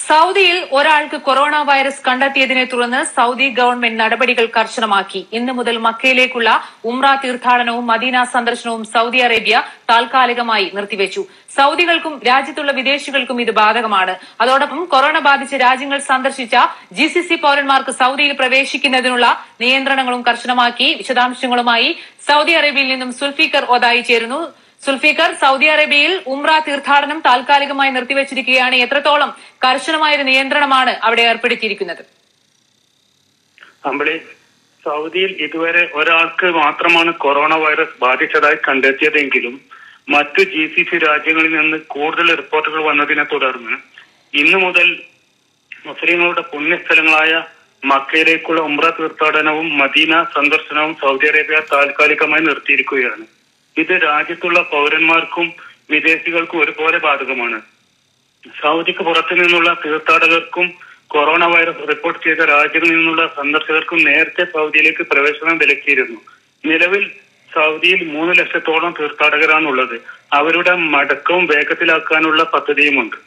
സൗദിയിൽ ഒരാൾക്ക് corona virus കണ്ടെത്തിയതിനെ തുടർന്ന് സൗദി ഗവൺമെന്റ് നടപടികൾ കർശനമാക്കി ഇന്നു മുതൽ മക്കയിലേക്കുള്ള ഉംറ തീർത്ഥാടനവും മദീന സന്ദർശനവും സൗദി അറേബ്യ താൽക്കാലികമായി നിർത്തിവെച്ചു സൗദികൾക്കും രാജ്യത്തുള്ള വിദേശികൾക്കും ഇത് ബാധകമാണ് അതോടൊപ്പം കൊറോണ ബാധിച്ച രാജ്യങ്ങൾ സന്ദർശിച്ച ജി സി സി പൌരന്മാർക്ക് സൗദിയിൽ പ്രവേശിക്കുന്നതിനുള്ള നിയന്ത്രണങ്ങളും കർശനമാക്കി വിശദാംശങ്ങളുമായി സൗദി അറേബ്യയിൽ നിന്നും സുൽഫീഖർ ഒതായി ചേരുന്നു സുൽഫീഖർ സൗദി അറേബ്യയിൽ ഉംറ തീർത്ഥാടനം താൽക്കാലികമായി നിർത്തിവച്ചിരിക്കുകയാണ് എത്രത്തോളം കർശനമായ ഒരു നിയന്ത്രണമാണ് അവിടെ ഏർപ്പെടുത്തിയിരിക്കുന്നത് അമ്പളി സൗദിയിൽ ഇതുവരെ ഒരാൾക്ക് മാത്രമാണ് കൊറോണ വൈറസ് ബാധിച്ചതായി കണ്ടെത്തിയതെങ്കിലും മറ്റു ജി സി സി രാജ്യങ്ങളിൽ നിന്ന് കൂടുതൽ റിപ്പോർട്ടുകൾ വന്നതിനെ തുടർന്ന് ഇന്നു മുതൽ മുസ്ലിങ്ങളുടെ പുണ്യസ്ഥലങ്ങളായ മക്കയിലേക്കുള്ള ഉംറ തീർത്ഥാടനവും മദീന സന്ദർശനവും സൗദി അറേബ്യ താൽക്കാലികമായി നിർത്തിയിരിക്കുകയാണ് ഇത് രാജ്യത്തുള്ള പൗരന്മാർക്കും വിദേശികൾക്കും ഒരുപോലെ ബാധകമാണ് സൗദിക്ക് പുറത്തു നിന്നുള്ള തീർത്ഥാടകർക്കും കൊറോണ വൈറസ് റിപ്പോർട്ട് ചെയ്ത രാജ്യങ്ങളിൽ നിന്നുള്ള സന്ദർശകർക്കും നേരത്തെ സൗദിയിലേക്ക് പ്രവേശനം വിലക്കിയിരുന്നു നിലവിൽ സൗദിയിൽ മൂന്ന് ലക്ഷത്തോളം തീർത്ഥാടകരാണുള്ളത് അവരുടെ മടക്കവും വേഗത്തിലാക്കാനുള്ള പദ്ധതിയുമുണ്ട്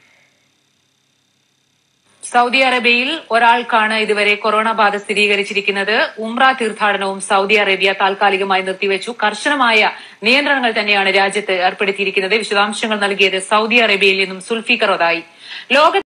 സൗദി അറേബ്യയിൽ ഒരാൾക്കാണ് ഇതുവരെ കൊറോണ ബാധ സ്ഥിരീകരിച്ചിരിക്കുന്നത് ഉംറ തീർത്ഥാടനവും സൗദി അറേബ്യ താൽക്കാലികമായി നിർത്തിവെച്ചു കർശനമായ നിയന്ത്രണങ്ങൾ തന്നെയാണ് രാജ്യത്ത് ഏർപ്പെടുത്തിയിരിക്കുന്നത് വിശദാംശങ്ങൾ നൽകിയത് സൗദി അറേബ്യയിൽ നിന്നും സുൽഫീഖർ ഒതായി ലോക